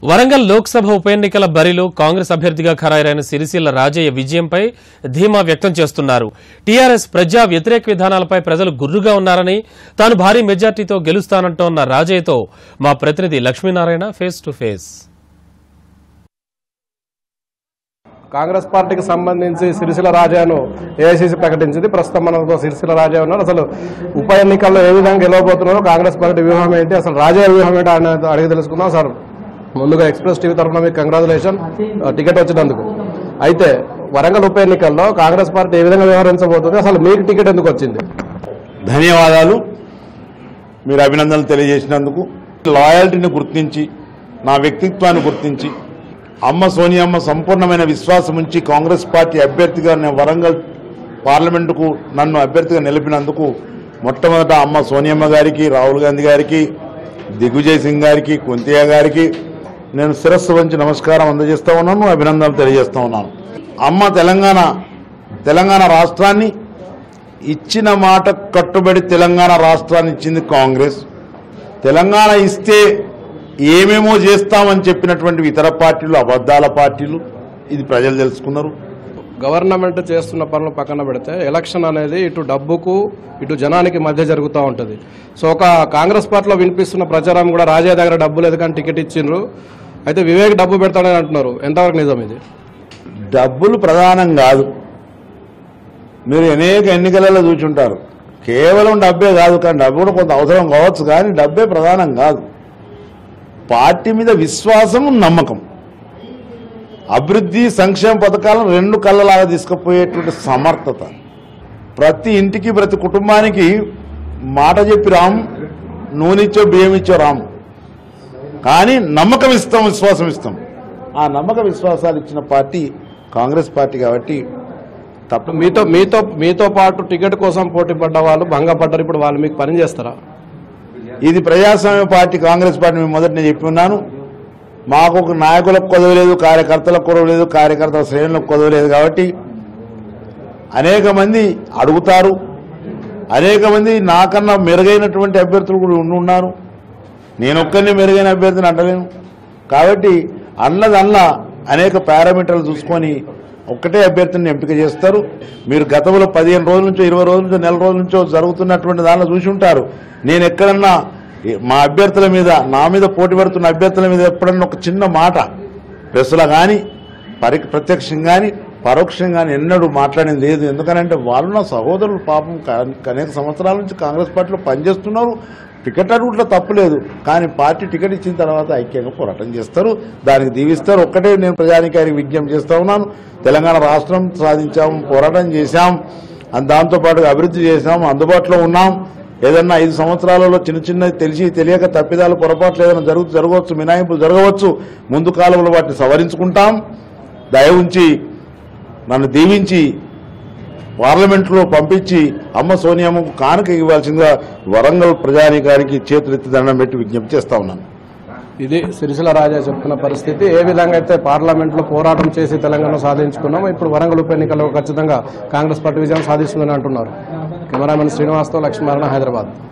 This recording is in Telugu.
వరంగల్ లోక్సభ ఉప ఎన్నికల బరిలో కాంగ్రెస్ అభ్యర్థిగా ఖరారైన సిరిసిల్ల రాజయ్య విజయంపై ధీమా వ్యక్తం చేస్తున్నారు టీఆర్ఎస్ ప్రజా వ్యతిరేక విధానాలపై ప్రజలు గుర్రుగా ఉన్నారని తాను భారీ మెజార్టీతో గెలుస్తానంటోన్న రాజయ్యతో మా ప్రతినిధి Lakshminarayana face to face Congress పార్టీకి సంబంధించి సిరిసిల్ల రాజాను ఏఐసీసీ ప్రకటించింది ప్రస్తుతం మనతో సిరిసిల్ల రాజా ఉన్నారు అసలు ఉప ఎన్నికల్లో ఏ విధంగా గెలవబోతున్నారో కాంగ్రెస్ పార్టీ వ్యూహం ఏంటి అసలు రాజా వ్యూహం ఏంటి అని అడిగి తెలుసుకుందాం సార్ ముందుగా ఎక్స్ప్రెస్ టీవీ తరఫున మీకు కంగ్రాచులేషన్ టికెట్ వచ్చినందుకు అయితే వరంగల్ ఉప ఎన్నికల్లో కాంగ్రెస్ పార్టీ ఏ విధంగా వ్యవహరించబోతుంది అసలు మీకు టికెట్ ఎందుకు వచ్చింది ధన్యవాదాలు మీరు అభినందనలు తెలియజేసినందుకు లాయల్టీని గుర్తించి నా వ్యక్తిత్వాన్ని గుర్తించి అమ్మ సోనియమ్మ సంపూర్ణమైన విశ్వాసం ఉంచి కాంగ్రెస్ పార్టీ అభ్యర్థిగా నేను వరంగల్ పార్లమెంటుకు నన్ను అభ్యర్థిగా నిలిపినందుకు మొట్టమొదట అమ్మ సోనియమ్మ గారికి రాహుల్ గాంధీ గారికి దిగ్విజయ్ సింగ్ గారికి కుంతియా గారికి నేను శిరస్సు వంచి నమస్కారం అందజేస్తా ఉన్నాను అభినందనలు తెలియజేస్తా ఉన్నాను అమ్మ తెలంగాణ తెలంగాణ రాష్ట్రాన్ని ఇచ్చిన మాట కట్టుబడి తెలంగాణ రాష్ట్రాన్ని ఇచ్చింది కాంగ్రెస్ తెలంగాణ ఇస్తే ఏమేమో చేస్తామని చెప్పినటువంటి ఇతర పార్టీలు అబద్ధాల పార్టీలు ఇది ప్రజలు తెలుసుకున్నారు గవర్నమెంట్ చేస్తున్న పనులు పక్కన పెడితే ఎలక్షన్ అనేది ఇటు డబ్బుకు ఇటు జనానికి మధ్య జరుగుతూ ఉంటుంది సో ఒక కాంగ్రెస్ పార్టీలో వినిపిస్తున్న ప్రచారం కూడా రాజా దగ్గర డబ్బు లేదు కానీ టికెట్ ఇచ్చిండ్రు అయితే వివేక్ డబ్బు పెడతాడని అంటున్నారు ఎంతవరకు నిజం ఇది డబ్బులు ప్రధానం కాదు మీరు అనేక ఎన్నికలలో చూచుంటారు కేవలం డబ్బే కాదు కానీ డబ్బు కూడా కొంత అవసరం కావచ్చు కానీ డబ్బే ప్రధానం కాదు పార్టీ మీద విశ్వాసం నమ్మకం అభివృద్ధి సంక్షేమ పథకాలను రెండు కళ్ళలాగా తీసుకుపోయేటువంటి సమర్థత ప్రతి ఇంటికి ప్రతి కుటుంబానికి మాట చెప్పి రాము నూనెచ్చో బియ్యం ఇచ్చో రాము కానీ నమ్మకం ఇస్తాం విశ్వాసం ఇస్తాం ఆ నమ్మక విశ్వాసాలు ఇచ్చిన పార్టీ కాంగ్రెస్ పార్టీ కాబట్టి తప్ప మీతో మీతో మీతో పాటు టికెట్ కోసం పోటీ పడ్డ వాళ్ళు భంగపడ్డారు ఇప్పుడు వాళ్ళు మీకు పని చేస్తారా ఇది ప్రజాస్వామ్య పార్టీ కాంగ్రెస్ పార్టీ మేము మొదట నేను చెప్పి ఉన్నాను మాకు ఒక నాయకులకు కొదవలేదు కార్యకర్తలకు కొదవలేదు కార్యకర్తల శ్రేణులకు కొదవలేదు కాబట్టి అనేక మంది అడుగుతారు అనేక మంది నాకన్నా మెరుగైనటువంటి అభ్యర్థులు కూడా ఉండి ఉన్నారు నేను ఒక్కరిని మెరుగైన అభ్యర్థిని అంటలేను కాబట్టి అన్నదల్లా అనేక పారామీటర్లు చూసుకొని ఒక్కటే అభ్యర్థిని ఎంపిక చేస్తారు మీరు గతంలో పదిహేను రోజుల నుంచో ఇరవై రోజుల నుంచో నెల రోజుల నుంచో జరుగుతున్నటువంటి దానిలో చూసి ఉంటారు నేను ఎక్కడన్నా ఏ- మా అభ్యర్థుల మీద నా మీద పోటీ పడుతున్న అభ్యర్థుల మీద ఎప్పుడన్నా ఒక చిన్న మాట ప్రెస్లో కానీ పరి ప్రత్యక్షం కానీ పరోక్షంగా కానీ ఎన్నడూ మాట్లాడింది లేదు ఎందుకనంటే వాళ్ళు నా సహోదరులు పాపం కా- అనేక సంవత్సరాల నుంచి కాంగ్రెస్ పార్టీలో పనిచేస్తున్నారు టికెట్ అడుగుట్లో తప్పులేదు కానీ పార్టీ టికెట్ ఇచ్చిన తర్వాత ఐక్యంగా పోరాటం చేస్తారు దానికి దీవిస్తారు ఒక్కటే నేను ప్రజానికారికి విజ్ఞప్తి చేస్తా ఉన్నాను తెలంగాణ రాష్ట్రం సాధించాం పోరాటం చేశాం అండ్ దాంతోపాటుగా అభివృద్ధి చేశాం అందుబాటులో ఉన్నాం ఏదన్నా ఐదు సంవత్సరాలలో చిన్న చిన్న తెలిసి తెలియక తప్పిదాలు పొరపాట్లు ఏదైనా జరుగు జరగవచ్చు మినాయింపులు జరగవచ్చు ముందు కాలంలో వాటిని సవరించుకుంటాం దయ ఉంచి నన్ను దీవించి పార్లమెంట్లో పంపించి అమ్మ సోనియామ్మకు కానుక ఇవ్వాల్సిందిగా వరంగల్ ప్రజానీకానికి చేతులెత్తి దండం పెట్టి విజ్ఞప్తి చేస్తా ఉన్నాను ఇది సిరిసిల్ల రాజా చెప్తున్న పరిస్థితి ఏ విధంగా అయితే పార్లమెంట్ లో పోరాటం చేసి తెలంగాణ సాధించుకున్నాం ఇప్పుడు వరంగల్ ఉప ఎన్నికల్లో ఖచ్చితంగా కాంగ్రెస్ పార్టీ విజయం సాధిస్తుందని అంటున్నారు కెమెరామెన్ శ్రీనివాస్తో లక్ష్మీనారాయణ హైదరాబాద్